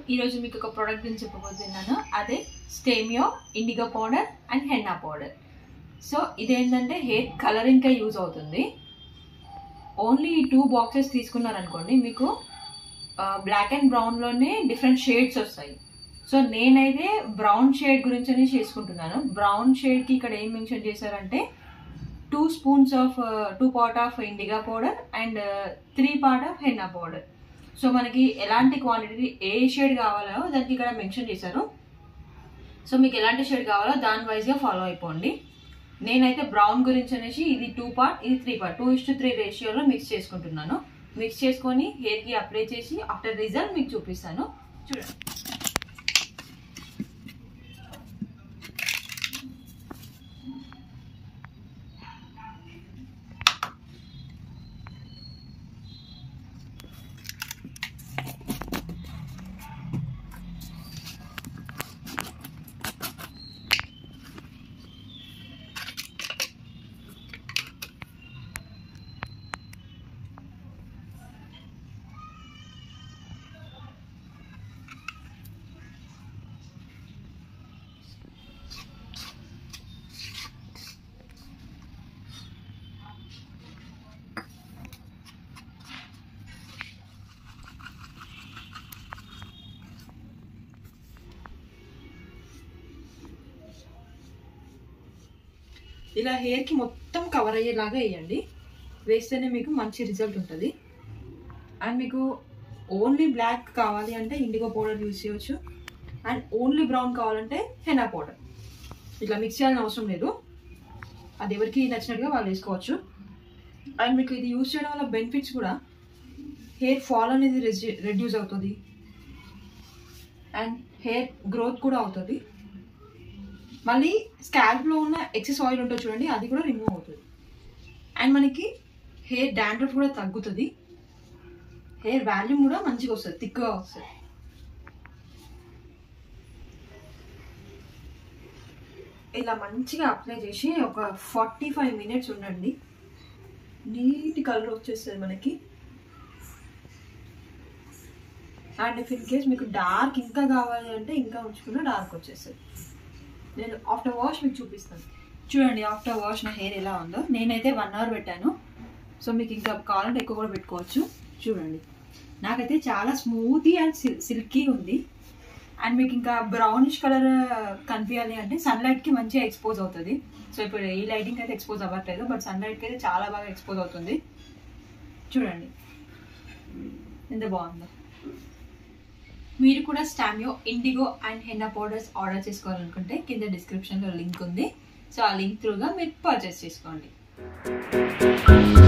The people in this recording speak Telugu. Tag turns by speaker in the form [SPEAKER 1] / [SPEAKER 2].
[SPEAKER 1] ఈరోజు మీకు ఒక ప్రోడక్ట్ గురించి చెప్పబోతున్నాను అదే స్టేమియో indigo powder and henna powder so ఇదేంటంటే హెయిర్ కలరింగ్కే యూజ్ అవుతుంది ఓన్లీ ఈ టూ బాక్సెస్ తీసుకున్నారనుకోండి మీకు బ్లాక్ అండ్ బ్రౌన్లోనే డిఫరెంట్ షేడ్స్ వస్తాయి సో నేనైతే బ్రౌన్ షేడ్ గురించి చేసుకుంటున్నాను బ్రౌన్ షేడ్కి ఇక్కడ ఏం మెన్షన్ చేశారంటే two spoons of two part of indigo powder and three part of henna powder so మనకి ఎలాంటి క్వాంటిటీ ఏ షేడ్ కావాలో దానికి ఇక్కడ మెన్షన్ చేశారు సో మీకు ఎలాంటి షేడ్ కావాలో దాని వైజ్గా ఫాలో అయిపోండి నేనైతే బ్రౌన్ గురించి అనేసి ఇది టూ పార్ట్ ఇది three part two is to three రేషియోలో మిక్స్ చేసుకుంటున్నాను మిక్స్ చేసుకొని హెయిర్కి అప్లై చేసి ఆఫ్టర్ రిజల్ట్ మీకు చూపిస్తాను చూడండి ఇలా హెయిర్కి మొత్తం కవర్ అయ్యేలాగా వేయండి వేస్తేనే మీకు మంచి రిజల్ట్ ఉంటుంది అండ్ మీకు ఓన్లీ బ్లాక్ కావాలి అంటే ఇండిగో పౌడర్ యూజ్ చేయవచ్చు అండ్ ఓన్లీ బ్రౌన్ కావాలంటే హెనా పౌడర్ ఇట్లా మిక్స్ చేయాలని అవసరం లేదు అది ఎవరికి నచ్చినట్టుగా వాళ్ళు వేసుకోవచ్చు అండ్ మీకు ఇది యూజ్ చేయడం వల్ల బెనిఫిట్స్ కూడా హెయిర్ ఫాల్ అనేది రెడ్యూస్ అవుతుంది అండ్ హెయిర్ గ్రోత్ కూడా అవుతుంది మళ్ళీ స్కాల్ప్లో ఉన్న ఎక్సెస్ ఆయిల్ ఉంటుంది చూడండి అది కూడా రిమూవ్ అవుతుంది అండ్ మనకి హెయిర్ డాండ్రఫ్ కూడా తగ్గుతుంది హెయిర్ వాల్యూమ్ కూడా మంచిగా వస్తుంది థిక్గా వస్తుంది ఇలా మంచిగా అప్లై చేసి ఒక ఫార్టీ ఫైవ్ మినిట్స్ ఉండండి నీట్ కలర్ వచ్చేస్తుంది మనకి అండ్ ఇఫ్ ఇన్ కేస్ మీకు డార్క్ ఇంకా కావాలి అంటే ఇంకా ఉంచుకున్న డార్క్ వచ్చేస్తుంది నేను ఆఫ్టర్ వాష్ మీకు చూపిస్తాను చూడండి ఆఫ్టర్ వాష్ నా హెయిర్ ఎలా ఉందో నేనైతే వన్ అవర్ పెట్టాను సో మీకు ఇంకా కావాలంటే ఎక్కువ కూడా పెట్టుకోవచ్చు చూడండి నాకైతే చాలా స్మూతీ అండ్ సిల్కీ ఉంది అండ్ మీకు ఇంకా బ్రౌనిష్ కలర్ కనిపించాలి అంటే సన్లైట్కి మంచిగా ఎక్స్పోజ్ అవుతుంది సో ఇప్పుడు ఈ లైటింగ్ అయితే ఎక్స్పోజ్ అవ్వట్లేదు బట్ సన్లైట్కి అయితే చాలా బాగా ఎక్స్పోజ్ అవుతుంది చూడండి ఎంత బాగుందో మీరు కూడా స్టామియో indigo and henna powders order చేసుకోవాలనుకుంటే కింద డిస్క్రిప్షన్లో లింక్ ఉంది సో ఆ లింక్ త్రూగా మీరు పర్చేస్ చేసుకోండి